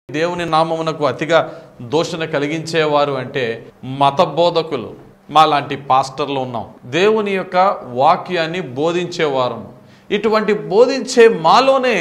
దేవుని నామమునకు అతిగా దోషణ కలిగించేవారు అంటే మత బోధకులు మా లాంటి పాస్టర్లు ఉన్నాం దేవుని యొక్క వాక్యాన్ని బోధించేవారు ఇటువంటి బోధించే మాలోనే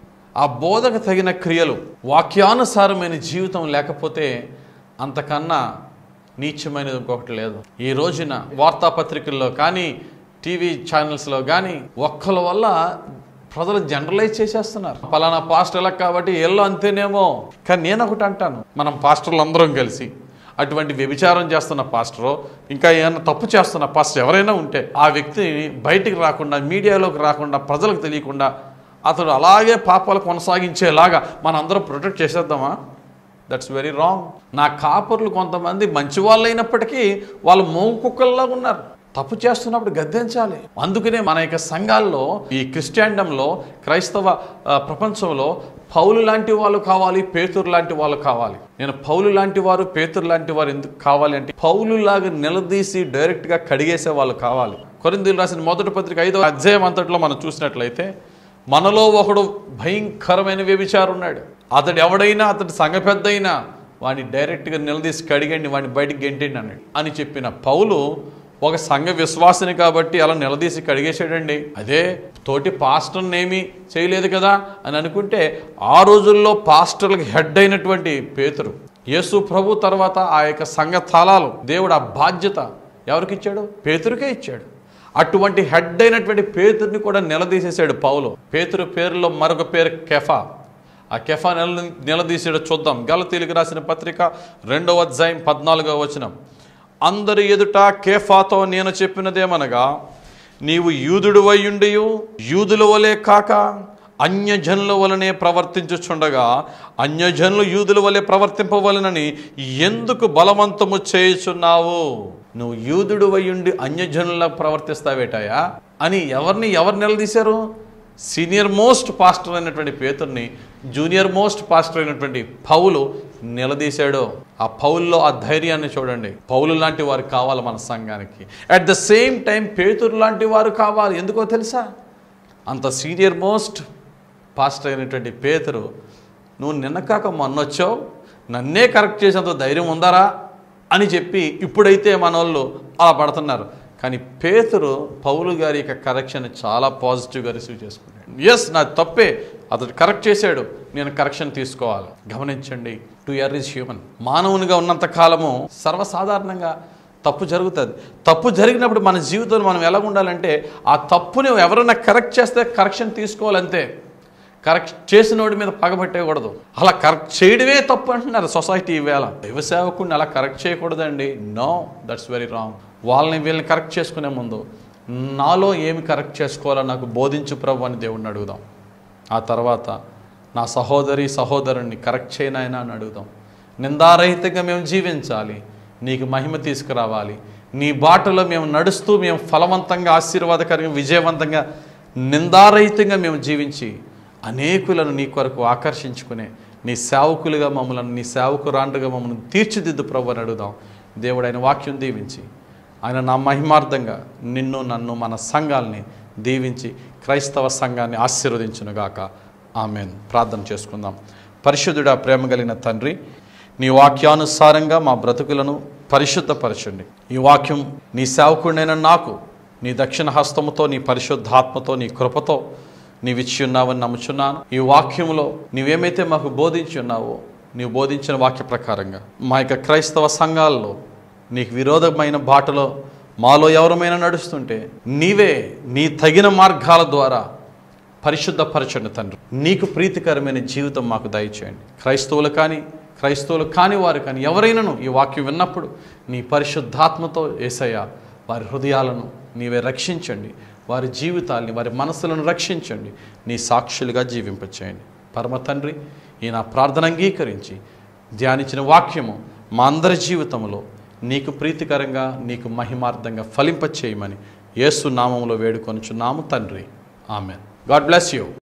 ఆ బోధకు తగిన క్రియలు వాక్యానుసారమైన జీవితం లేకపోతే అంతకన్నా నీచమైనది ఇంకొకటి లేదు ఈ రోజున వార్తాపత్రికల్లో కానీ టీవీ ఛానల్స్లో కానీ ఒక్కల వల్ల ప్రజలు జనరలైజ్ చేసేస్తున్నారు పలానా పాస్టర్లకు కాబట్టి ఎల్లో అంతేనేమో కానీ నేను ఒకటి అంటాను మనం పాస్టర్లు అందరం కలిసి అటువంటి వ్యభిచారం చేస్తున్న పాస్టరో ఇంకా ఏమైనా తప్పు చేస్తున్న పాస్టర్ ఎవరైనా ఉంటే ఆ వ్యక్తిని బయటికి రాకుండా మీడియాలోకి రాకుండా ప్రజలకు తెలియకుండా అతడు అలాగే పాపాలు కొనసాగించేలాగా మనందరం ప్రొటెక్ట్ చేసేద్దామా దట్స్ వెరీ రాంగ్ నా కాపర్లు కొంతమంది మంచి వాళ్ళు అయినప్పటికీ వాళ్ళు మోగు కుక్కల్లాగా ఉన్నారు తప్పు చేస్తున్నప్పుడు గద్దించాలి అందుకనే మన యొక్క సంఘాల్లో ఈ క్రిస్టియానిడంలో క్రైస్తవ ఆ, ప్రపంచంలో పౌలు లాంటి వాళ్ళు కావాలి పేతురు లాంటి వాళ్ళు కావాలి నేను పౌలు లాంటి వారు పేతురు లాంటి వారు ఎందుకు కావాలి అంటే పౌలు లాగా నిలదీసి డైరెక్ట్గా కడిగేసే వాళ్ళు కావాలి కొరిందీలు రాసిన మొదటి పత్రిక ఐదో అధ్యాయం అంతట్లో మనం చూసినట్లయితే మనలో ఒకడు భయంకరమైన వ్యభిచారు ఉన్నాడు అతడు ఎవడైనా అతడు సంఘ పెద్ద అయినా వాడిని డైరెక్ట్గా నిలదీసి కడిగండి వాడిని బయటికి గెంటండి అన్నాడు అని చెప్పిన పౌలు ఒక సంఘ విశ్వాసిని కాబట్టి అలా నిలదీసి కడిగేసాడండి అదే తోటి పాస్టర్ని ఏమీ చేయలేదు కదా అని అనుకుంటే ఆ రోజుల్లో పాస్టర్లకు హెడ్ అయినటువంటి పేతురు యేసు ప్రభు తర్వాత ఆ యొక్క సంఘ తాళాలు దేవుడు ఆ బాధ్యత ఎవరికి ఇచ్చాడు పేతురికే ఇచ్చాడు అటువంటి హెడ్ అయినటువంటి పేతుర్ని కూడా నిలదీసేశాడు పౌలు పేతురు పేరులో మరొక పేరు కెఫా ఆ కెఫా నిల నిలదీసాడో చూద్దాం గలతీలికి రాసిన పత్రిక రెండవ అధ్యాయం పద్నాలుగవ వచనం అందరి ఎదుట కేఫాతో నేను చెప్పినదేమనగా నీవు యూదుడు అయ్యుండియు యూదుల వలె కాక అన్యజనుల వలనే ప్రవర్తించుచుండగా అన్యజనులు యూదుల వలె ప్రవర్తింపవలనని ఎందుకు బలవంతము చేయుచున్నావు నువ్వు యూదుడు అయ్యుండి అన్యజనుల ప్రవర్తిస్తావేటాయా అని ఎవరిని ఎవరు నిలదీశారు సీనియర్ మోస్ట్ పాస్టర్ అయినటువంటి పేతుర్ని జూనియర్ మోస్ట్ పాస్టర్ అయినటువంటి పౌలు నిలదీశాడు ఆ పౌల్లో ఆ ధైర్యాన్ని చూడండి పౌలు లాంటి వారు కావాలి మన సంఘానికి అట్ ద సేమ్ టైం పేతురు లాంటి వారు కావాలి ఎందుకో తెలుసా అంత సీనియర్ మోస్ట్ పాస్టర్ అయినటువంటి పేతురు నువ్వు నిన్న కాక మొన్నొచ్చావు నన్నే కరెక్ట్ చేసేంత ధైర్యం ఉందారా అని చెప్పి ఇప్పుడైతే మన వాళ్ళు అలా పడుతున్నారు కానీ పేతురు పౌలు గారి యొక్క కరెక్షన్ చాలా పాజిటివ్గా రిసీవ్ చేసుకున్నాడు ఎస్ నా తప్పే అతడు కరెక్ట్ చేశాడు నేను కరెక్షన్ తీసుకోవాలి గమనించండి టు ఇయర్ ఈజ్ హ్యూమన్ మానవునిగా ఉన్నంత కాలము సర్వసాధారణంగా తప్పు జరుగుతుంది తప్పు జరిగినప్పుడు మన జీవితంలో మనం ఎలా ఉండాలంటే ఆ తప్పుని ఎవరైనా కరెక్ట్ చేస్తే కరెక్షన్ తీసుకోవాలంతే కరెక్ట్ చేసినోడి మీద పగబట్టేయకూడదు అలా కరెక్ట్ చేయడమే తప్పు అంటున్నారు సొసైటీ ఈవేళ దైవ సేవకుడిని అలా కరెక్ట్ చేయకూడదండి నో దట్స్ వెరీ రాంగ్ వాళ్ళని వీళ్ళని కరెక్ట్ చేసుకునే ముందు నాలో ఏమి కరెక్ట్ చేసుకోవాలో నాకు బోధించు ప్రభు అని దేవుడిని అడుగుదాం ఆ తర్వాత నా సహోదరి సహోదరుణ్ణి కరెక్ట్ చేయనాయనా అని అడుగుదాం నిందారహితంగా మేము జీవించాలి నీకు మహిమ తీసుకురావాలి నీ బాటలో మేము నడుస్తూ మేము ఫలవంతంగా ఆశీర్వాదకరంగా విజయవంతంగా నిందారహితంగా మేము జీవించి అనేకులను నీ కొరకు ఆకర్షించుకునే నీ సేవకులుగా మమ్మల్ని నీ సేవకురాండుగా మమ్మల్ని తీర్చిదిద్దు ప్రభు అని అడుగుదాం దేవుడు ఆయన వాక్యం దీవించి ఆయన నా మహిమార్థంగా నిన్ను నన్ను మన సంఘాలని దీవించి క్రైస్తవ సంఘాన్ని ఆశీర్వదించునుగాక ఆమెన్ ప్రార్థన చేసుకుందాం పరిశుద్ధుడా ప్రేమ కలిగిన తండ్రి నీ వాక్యానుసారంగా మా బ్రతుకులను పరిశుద్ధపరచండి ఈ వాక్యం నీ సేవకుడైన నాకు నీ దక్షిణ హస్తముతో నీ పరిశుద్ధాత్మతో నీ కృపతో నీవిచ్చి ఉన్నావని నమ్ముచున్నాను ఈ వాక్యంలో నీవేమైతే మాకు బోధించి ఉన్నావో నీవు బోధించిన వాక్య ప్రకారంగా మా యొక్క క్రైస్తవ సంఘాల్లో నీకు విరోధమైన బాటలో మాలో ఎవరమైనా నడుస్తుంటే నీవే నీ తగిన మార్గాల ద్వారా పరిశుద్ధపరచండి తండ్రి నీకు ప్రీతికరమైన జీవితం మాకు దయచేయండి క్రైస్తవులు కానీ క్రైస్తవులు కాని వారు కానీ ఎవరైనాను ఈ వాక్యం విన్నప్పుడు నీ పరిశుద్ధాత్మతో ఏసయ్య వారి హృదయాలను నీవే రక్షించండి వారి జీవితాల్ని వారి మనసులను రక్షించండి నీ సాక్షులుగా జీవింపచేయండి పరమ తండ్రి ఈ నా ప్రార్థన అంగీకరించి ధ్యానించిన వాక్యము మా అందరి జీవితంలో నీకు ప్రీతికరంగా నీకు మహిమార్థంగా ఫలింపచేయమని యేసు నామంలో వేడుకొనుచున్నాము తండ్రి ఆమెన్ గాడ్ బ్లెస్ యూ